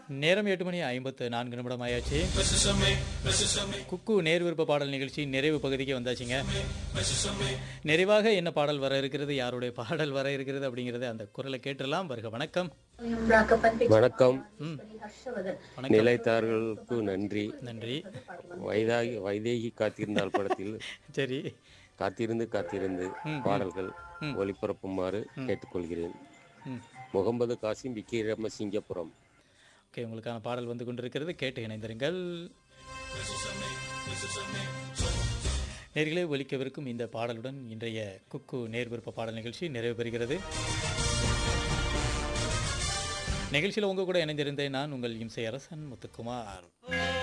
நேரம் எட்டு மணி ஐம்பத்து நான்கு நிமிடம் ஆயாச்சு குக்கு நேர் விருப்ப பாடல் நிகழ்ச்சி நிறைவு பகுதிக்கு வந்தாச்சுங்க நிறைவாக என்ன பாடல் வர இருக்கிறது யாருடைய பாடல் வர இருக்கிறது அப்படிங்கறத அந்த குரலை கேட்டுடலாம் வருக வணக்கம் வணக்கம் ம் வணக்கம் நிலைத்தார்களுக்கு நன்றி நன்றி வைதாகி வைதேகி காத்திருந்தால் படத்தில் சரி காத்திருந்து காத்திருந்து பாடல்கள் ஒளிபரப்புமாறு கேட்டுக்கொள்கிறேன் ம் முகமது காசிம் விக்கிரம சிங்கப்புரம் ஓகே உங்களுக்கான பாடல் வந்து கொண்டிருக்கிறது கேட்டு இணைந்திருங்கள் நேர்களே ஒலிக்கவிருக்கும் இந்த பாடலுடன் இன்றைய குக்கு நேர் விருப்ப பாடல் நிகழ்ச்சி நிறைவு பெறுகிறது நிகழ்ச்சியில் உங்க கூட இணைந்திருந்தேன் நான் உங்கள் இம்சை அரசன் முத்துக்குமார்